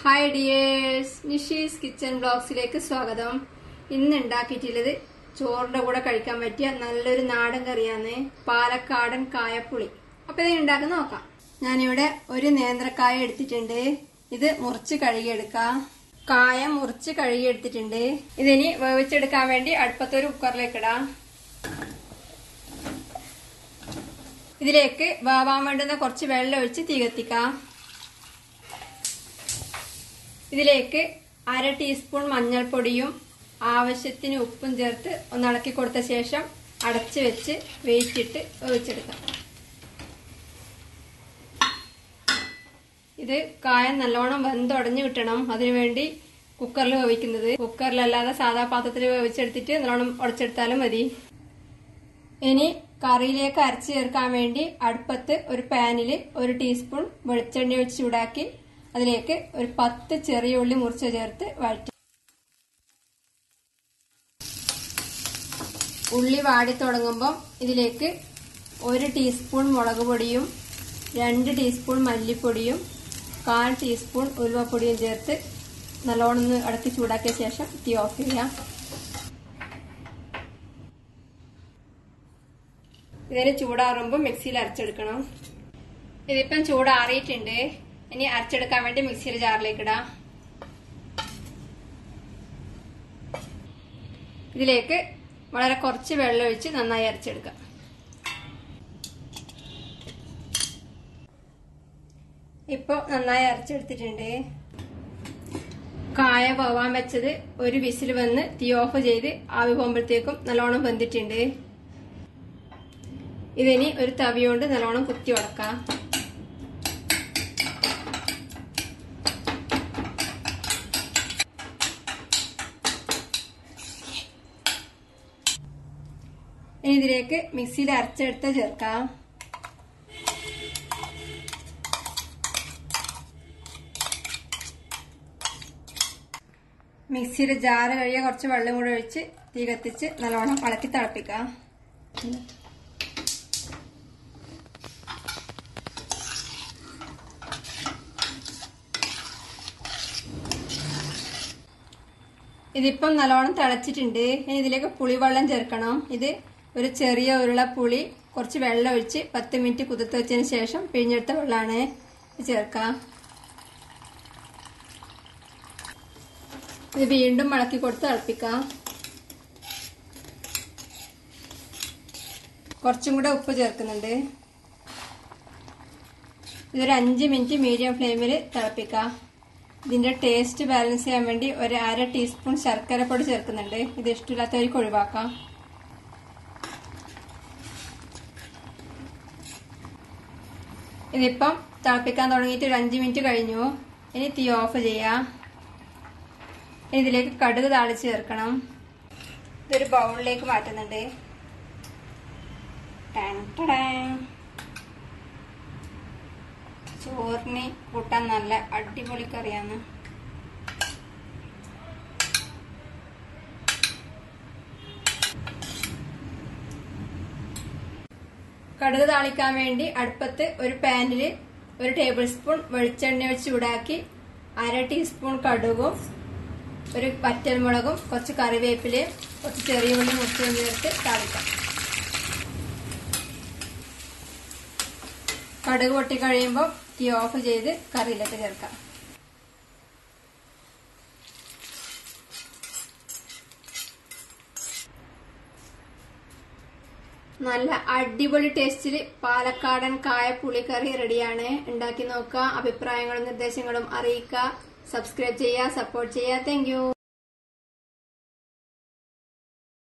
Hi dears Nishi's kitchen ബ്ലോഗ്സിലേക്ക് സ്വാഗതം ഇന്ന് ഉണ്ടാക്കിയിട്ടുള്ളത് ചോറിന്റെ കൂടെ കഴിക്കാൻ പറ്റിയ നല്ലൊരു നാടൻ കറിയാണ് പാലക്കാടൻ കായപ്പുളി അപ്പൊ ഇത് ഉണ്ടാക്കുന്ന നോക്കാം ഞാനിവിടെ ഒരു നേന്ത്രക്കായ എടുത്തിട്ടുണ്ട് ഇത് മുറിച്ച് കഴുകിയെടുക്കാം കായ മുറിച്ച് കഴുകിയെടുത്തിട്ടുണ്ട് ഇതിനി വേവിച്ചെടുക്കാൻ വേണ്ടി അടുപ്പത്തൊരു കുക്കറിലേക്ക് ഇടാം ഇതിലേക്ക് വേവാൻ വേണ്ടുന്ന കുറച്ച് വെള്ളം ഒഴിച്ച് തീ കത്തിക്കാം ഇതിലേക്ക് അര ടീസ്പൂൺ മഞ്ഞൾപ്പൊടിയും ആവശ്യത്തിന് ഉപ്പും ചേർത്ത് ഒന്ന് ഇളക്കി കൊടുത്ത ശേഷം അടച്ചു വെച്ച് വേവിച്ചിട്ട് വേവിച്ചെടുക്കാം ഇത് കായം നല്ലോണം വെന്തുടഞ്ഞു കിട്ടണം അതിനുവേണ്ടി കുക്കറിൽ വേവിക്കുന്നത് കുക്കറിലല്ലാതെ സാധാ പാത്രത്തിൽ വേവിച്ചെടുത്തിട്ട് നല്ലോണം ഉടച്ചെടുത്താലും മതി ഇനി കറിയിലേക്ക് അരച്ചു ചേർക്കാൻ വേണ്ടി അടുപ്പത്ത് ഒരു പാനിൽ ഒരു ടീസ്പൂൺ വെളിച്ചെണ്ണ ഒഴിച്ച് ചൂടാക്കി അതിലേക്ക് ഒരു പത്ത് ചെറിയ ഉള്ളി മുറിച്ച് ചേർത്ത് വഴറ്റി ഉള്ളി വാടി തുടങ്ങുമ്പോൾ ഇതിലേക്ക് ഒരു ടീസ്പൂൺ മുളക് പൊടിയും രണ്ട് ടീസ്പൂൺ മല്ലിപ്പൊടിയും കാൽ ടീസ്പൂൺ ഉലുവപ്പൊടിയും ചേർത്ത് നല്ലോണം ഒന്ന് ഇടയ്ക്ക് ചൂടാക്കിയ ശേഷം തീ ഓഫ് ചെയ്യാം ഇതിന് ചൂടാറുമ്പോൾ മിക്സിയിൽ അരച്ചെടുക്കണം ഇതിപ്പം ചൂടാറിയിട്ടുണ്ട് ഇനി അരച്ചെടുക്കാൻ വേണ്ടി മിക്സിയുടെ ജാറിലേക്ക് ഇടാം ഇതിലേക്ക് വളരെ കുറച്ച് വെള്ളം ഒഴിച്ച് നന്നായി അരച്ചെടുക്കാം ഇപ്പോൾ നന്നായി അരച്ചെടുത്തിട്ടുണ്ട് കായ പോവാൻ വെച്ചത് ഒരു വിസിൽ വന്ന് തീ ഓഫ് ചെയ്ത് ആവി പോകുമ്പോഴത്തേക്കും നല്ലോണം വെന്തിട്ടുണ്ട് ഇതിനി ഒരു തവി കൊണ്ട് നല്ലോണം കുത്തി ഉടക്കാം ഇനി ഇതിലേക്ക് മിക്സിയിൽ അരച്ചെടുത്ത് ചേർക്കാം മിക്സിയുടെ ജാറ് കഴിയ കുറച്ച് വെള്ളം കൂടെ ഒഴിച്ച് തീ കത്തിച്ച് നല്ലോണം ഇളക്കി തിളപ്പിക്കാം ഇതിപ്പം നല്ലോണം തിളച്ചിട്ടുണ്ട് ഇനി ഇതിലേക്ക് പുളിവെള്ളം ചേർക്കണം ഇത് ഒരു ചെറിയ ഉരുള പുളി കുറച്ച് വെള്ളം ഒഴിച്ച് പത്ത് മിനിറ്റ് കുതിർത്ത് വെച്ചതിന് ശേഷം പിഴിഞ്ഞെടുത്ത വെള്ളമാണ് ചേർക്കാം ഇത് വീണ്ടും മടക്കി കൊടുത്ത് തിളപ്പിക്കാം കുറച്ചും കൂടെ ഉപ്പ് ചേർക്കുന്നുണ്ട് ഇതൊരു അഞ്ച് മിനിറ്റ് മീഡിയം ഫ്ലെയിമിൽ തിളപ്പിക്കാം ഇതിന്റെ ടേസ്റ്റ് ബാലൻസ് ചെയ്യാൻ വേണ്ടി ഒരു അര ടീസ്പൂൺ ശർക്കര പൊടി ചേർക്കുന്നുണ്ട് ഇത് ഇഷ്ടമില്ലാത്തവർക്ക് ഒഴിവാക്കാം ഇതിപ്പം തിളപ്പിക്കാൻ തുടങ്ങിയിട്ട് ഒരു അഞ്ച് മിനിറ്റ് കഴിഞ്ഞു ഇനി തീ ഓഫ് ചെയ്യാം ഇനി ഇതിലേക്ക് കടുക് താളിച്ച് ചേർക്കണം ഇതൊരു ബൗളിലേക്ക് മാറ്റുന്നുണ്ട് ടാൻ ടടാൻ. ചോറിന് കൂട്ടാൻ നല്ല അടിപൊളി കറിയാണ് കടുക് താളിക്കാൻ വേണ്ടി അടുപ്പത്ത് ഒരു പാനിൽ ഒരു ടേബിൾ സ്പൂൺ വെളിച്ചെണ്ണ വെച്ച് ചൂടാക്കി അര ടീസ്പൂൺ കടുകും ഒരു വറ്റൽമുളകും കുറച്ച് കറിവേപ്പിലയും കുറച്ച് ചെറിയ ഉള്ളി മുറിച്ചും ചേർത്ത് താളിക്കാം കടുക് പൊട്ടി കഴിയുമ്പോൾ തീ ഓഫ് ചെയ്ത് കറിയിലേക്ക് ചേർക്കാം നല്ല അടിപൊളി ടേസ്റ്റിൽ പാലക്കാടൻ കായ പുളിക്കറി റെഡിയാണ് ഉണ്ടാക്കി നോക്കുക അഭിപ്രായങ്ങളും നിർദ്ദേശങ്ങളും അറിയിക്കുക സബ്സ്ക്രൈബ് ചെയ്യുക സപ്പോർട്ട് ചെയ്യുക താങ്ക്